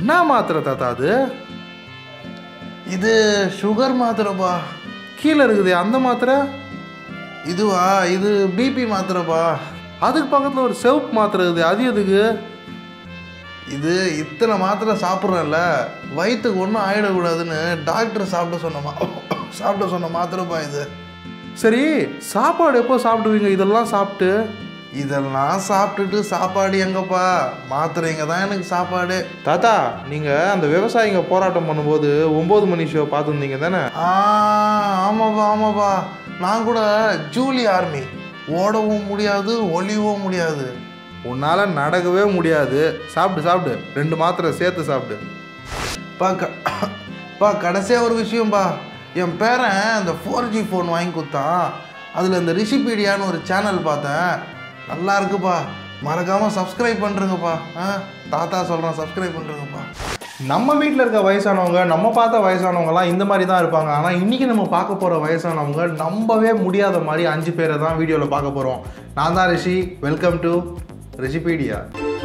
என்ன மாத்திரை தாத்தா அது இது சுகர் மாத்திரைப்பா கீழே இருக்குது அந்த மாத்திரை இதுவா இது பிபி மாத்திரைப்பா அதுக்கு பக்கத்தில் ஒரு செவப் மாத்திரை இருக்குது அது எதுக்கு இது இத்தனை மாத்திரை சாப்பிட்றேன்ல வயிற்றுக்கு ஒன்றும் ஆயிடக்கூடாதுன்னு டாக்டர் சாப்பிட சொன்னமா சாப்பிட சொன்ன மாத்திரைப்பா இது சரி சாப்பாடு எப்போ சாப்பிடுவீங்க இதெல்லாம் சாப்பிட்டு இதெல்லாம் சாப்பிட்டுட்டு சாப்பாடு எங்கப்பா மாத்திரைங்க தான் எனக்கு சாப்பாடு தாத்தா நீங்கள் அந்த விவசாயிங்க போராட்டம் பண்ணும்போது ஒம்பது மணி ஷோ பார்த்துருந்தீங்க தானே ஆ ஆமாப்பா ஆமாப்பா நான் கூட ஜூலி ஆர்மி ஓடவும் முடியாது ஒளியவும் முடியாது உன்னால் நடக்கவே முடியாது சாப்பிடு சாப்பிடு ரெண்டு மாத்திரை சேர்த்து சாப்பிடு பா க பா கடைசியாக ஒரு விஷயம்பா என் பேரன் அந்த ஃபோர் ஜி ஃபோன் வாங்கி கொடுத்தான் அதில் இந்த ரிஷிபீடியான்னு ஒரு சேனல் பார்த்தேன் நல்லா இருக்குப்பா மறக்காமல் சப்ஸ்கிரைப் பண்ணுறேங்கப்பா ஆ தாத்தா சொல்கிறேன் சப்ஸ்கிரைப் பண்ணுறேங்கப்பா நம்ம வீட்டில் இருக்க வயசானவங்க நம்ம பார்த்த வயசானவங்கலாம் இந்த மாதிரி தான் இருப்பாங்க ஆனால் இன்றைக்கி நம்ம பார்க்க போகிற வயசானவங்க நம்பவே முடியாத மாதிரி அஞ்சு பேரை தான் வீடியோவில் பார்க்க போகிறோம் நான் தான் ரிஷி வெல்கம் டு ரிஷிபீடியா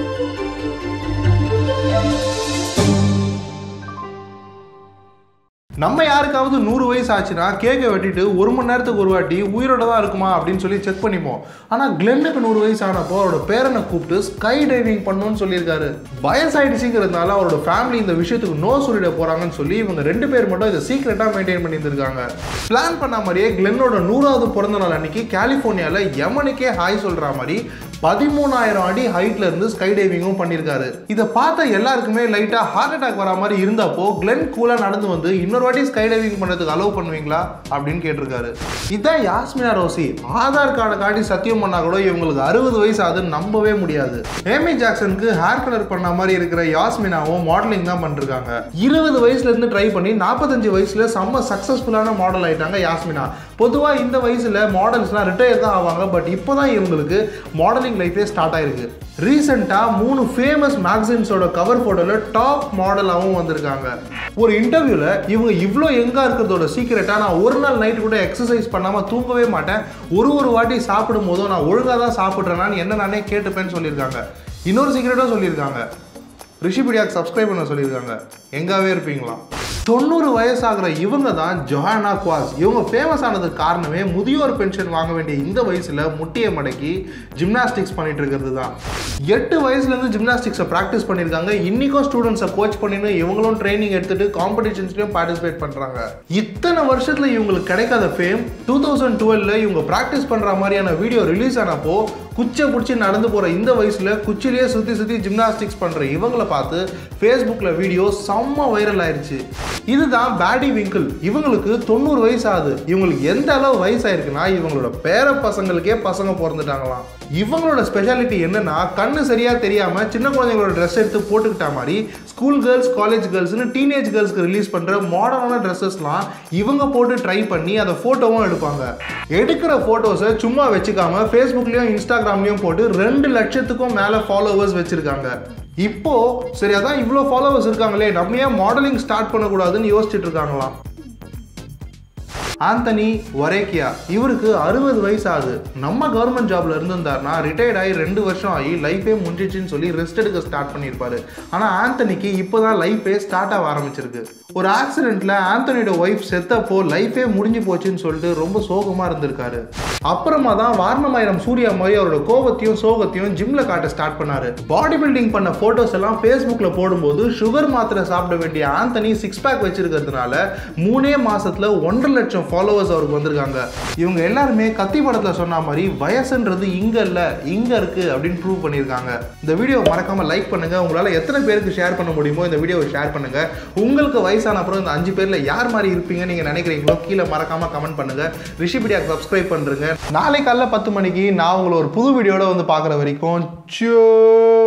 நம்ம யாருக்காவது நூறு வயசு ஆச்சுன்னா கேக்கை வெட்டிட்டு ஒரு மணி நேரத்துக்கு ஒரு வாட்டி உயிரோட தான் இருக்குமா அப்படின்னு சொல்லி செக் பண்ணிப்போம் ஆனால் கிளென்னுக்கு நூறு வயசு ஆனப்போ அவரோட பேரனை கூப்பிட்டு ஸ்கை டைவிங் பண்ணணும்னு சொல்லியிருக்காரு வயசாயிடுச்சுங்கிறதுனால அவரோட ஃபேமிலி இந்த விஷயத்துக்கு நோ சொல்லிட போறாங்கன்னு சொல்லி இவங்க ரெண்டு பேர் மட்டும் இதை சீக்கிரட்டாக மெயின்டைன் பண்ணியிருந்திருக்காங்க பிளான் பண்ண மாதிரியே கிளென்னோட நூறாவது பிறந்த நாள் அன்னைக்கு கலிஃபோர்னியாவில் யமனுக்கே ஹாய் சொல்ற மாதிரி பதிமூணாயிரம் அடி ஹைட்ல இருந்து ஸ்கை டைவிங்கும் பண்ணியிருக்காரு இதை பார்த்த எல்லாருக்குமே லைட்டா ஹார்ட் அட்டாக் வர மாதிரி இருந்தப்போ கிளென் கூலா நடந்து வந்து இன்னொரு வாட்டி ஸ்கை டைவிங் பண்ணுறதுக்கு அலோவ் பண்ணுவீங்களா அப்படின்னு கேட்டிருக்காரு இதான் யாஸ்மினா ரோசி ஆதார் கார்டை காட்டி சத்தியம் பண்ணா கூட இவங்களுக்கு அறுபது வயசு ஆகுதுன்னு நம்பவே முடியாது ஏமி ஜாக்சனுக்கு ஹேர் கலர் பண்ண மாதிரி இருக்கிற யாஸ்மினாவும் மாடலிங் தான் பண்ணிருக்காங்க இருபது வயசுல இருந்து ட்ரை பண்ணி நாற்பத்தஞ்சு வயசுல செம்ம சக்சஸ்ஃபுல்லான மாடல் ஆயிட்டாங்க யாஸ்மினா பொதுவா இந்த வயசுல மாடல்ஸ்லாம் ரிட்டையர் தான் ஆவாங்க பட் இப்போதான் இவங்களுக்கு மாடலிங் லைஃபே ஸ்டார்ட் ஆயிருக்கு ரீசெண்டாக மூணு ஃபேமஸ் மேகசின்ஸோட கவர் ஃபோட்டோவில் டாப் மாடலாகவும் வந்திருக்காங்க ஒரு இன்டர்வியூவில் இவங்க இவ்வளோ எங்காக இருக்கிறதோட சீக்கிரட்டாக நான் ஒரு நாள் நைட் கூட எக்ஸசைஸ் பண்ணாமல் தூங்கவே மாட்டேன் ஒரு ஒரு வாட்டி சாப்பிடும் போதும் நான் ஒழுங்காக தான் சாப்பிட்றேனான்னு என்ன நானே கேட்டுப்பேன்னு சொல்லியிருக்காங்க இன்னொரு சீக்கிரட்டும் சொல்லியிருக்காங்க ரிஷிபீடியாக்கு சப்ஸ்கிரைப் பண்ண சொல்லியிருக்காங்க எங்காவே இருப்பீங்களாம் தொண்ணூறு வயசாகிற இவங்க தான் ஜொஹானா குவாஸ் இவங்க ஃபேமஸ் ஆனதுக்கு காரணமே முதியோர் பென்ஷன் வாங்க வேண்டிய இந்த வயசுல முட்டியை மடக்கி ஜிம்னாஸ்டிக்ஸ் பண்ணிட்டு இருக்கிறது தான் எட்டு வயசுலேருந்து ஜிம்னாஸ்டிக்ஸை ப்ராக்டிஸ் பண்ணியிருக்காங்க இன்னைக்கும் ஸ்டூடெண்ட்ஸை கோச் பண்ணின்னு இவங்களும் ட்ரைனிங் எடுத்துட்டு காம்படிஷன்ஸ்லையும் பார்ட்டிசிபேட் பண்ணுறாங்க இத்தனை வருஷத்தில் இவங்களுக்கு கிடைக்காத ஃபேம் டூ தௌசண்ட் டுவெல்ல இவங்க ப்ராக்டிஸ் பண்ணுற மாதிரியான வீடியோ ரிலீஸ் ஆனப்போ குச்சை பிடிச்சி நடந்து போகிற இந்த வயசில் குச்சிலேயே சுற்றி சுற்றி ஜிம்னாஸ்டிக்ஸ் பண்ணுற இவங்கள பார்த்து ஃபேஸ்புக்கில் வீடியோ செம்ம வைரல் ஆயிருச்சு இதுதான் பேடி விங்கிள் இவங்களுக்கு தொண்ணூறு வயசு ஆகுது இவங்களுக்கு எந்த அளவு வயசாயிருக்குன்னா இவங்களோட பேர பசங்களுக்கே பசங்க பிறந்துட்டாங்களாம் இவங்களோட ஸ்பெஷாலிட்டி என்னன்னா கண்ணு சரியா தெரியாம சின்ன குழந்தைங்களோட ட்ரெஸ் எடுத்து போட்டுக்கிட்ட மாதிரி ஸ்கூல் கேர்ள்ஸ் காலேஜ் கேர்ள்ஸ்னு டீனேஜ் கேர்ள்ஸ்க்கு ரிலீஸ் பண்ற மாடர்னான ட்ரெஸ்ஸஸ்லாம் இவங்க போட்டு ட்ரை பண்ணி அதை ஃபோட்டோவும் எடுப்பாங்க எடுக்கிற ஃபோட்டோஸை சும்மா வச்சுக்காம ஃபேஸ்புக்லயும் இன்ஸ்டாகிராம்லயும் போட்டு ரெண்டு லட்சத்துக்கும் மேல ஃபாலோவர்ஸ் வச்சிருக்காங்க இப்போ சரி அதான் இவ்வளோ ஃபாலோவர்ஸ் இருக்காங்களே நம்ம ஏன் மாடலிங் ஸ்டார்ட் பண்ணக்கூடாதுன்னு யோசிச்சுட்டு இருக்காங்களாம் ஆந்தனி ஒரேக்கியா இவருக்கு அறுபது வயசு ஆகுது நம்ம கவர்மெண்ட் ஜாப்ல இருந்திருந்தாருன்னா ரிட்டையர்ட் ஆகி ரெண்டு வருஷம் ஆகி லைஃபே முடிஞ்சிச்சுன்னு சொல்லி ரெஸ்ட் எடுக்க ஸ்டார்ட் பண்ணியிருப்பாரு ஆனால் ஆந்தனிக்கு இப்போதான் லைஃபே ஸ்டார்ட் ஆக ஆரம்பிச்சிருக்கு ஒரு ஆக்சிடென்ட்ல ஆந்தனியோட ஒய்ஃப் செத்தப்போ லைஃபே முடிஞ்சு போச்சுன்னு சொல்லிட்டு ரொம்ப சோகமா இருந்திருக்காரு அப்புறமா தான் வாரணமாயிரம் சூர்யா மாதிரி அவரோட கோபத்தையும் சோகத்தையும் ஜிம்ல காட்ட ஸ்டார்ட் பண்ணாரு பாடி பில்டிங் பண்ண போட்டோஸ் எல்லாம் ஃபேஸ்புக்ல போடும்போது சுகர் மாத்திரை சாப்பிட வேண்டிய ஆந்தனி சிக்ஸ் பேக் வச்சிருக்கிறதுனால மூணே மாசத்துல ஒன்றரை லட்சம் ஃபாலோவர்ஸ் அவருக்கு வந்திருக்காங்க இவங்க எல்லாருமே கத்தி படத்துல சொன்ன மாதிரி வயசுன்றது இங்க இல்ல இங்க இருக்கு அப்படின்னு ப்ரூவ் பண்ணியிருக்காங்க இந்த வீடியோ மறக்காம லைக் பண்ணுங்க உங்களால எத்தனை பேருக்கு ஷேர் பண்ண முடியுமோ இந்த வீடியோவை ஷேர் பண்ணுங்க உங்களுக்கு வயசான அப்புறம் இந்த அஞ்சு பேர்ல யார் மாதிரி இருப்பீங்க நீங்க நினைக்கிறீங்களோ கீழே மறக்காம கமெண்ட் பண்ணுங்க ரிஷிபீடியாக்கு சப்ஸ்கிரைப் பண்றேங்க நாளை காலைல பத்து மணிக்கு நான் உங்களை ஒரு புது வீடியோட வந்து பார்க்குற வரைக்கும் சோ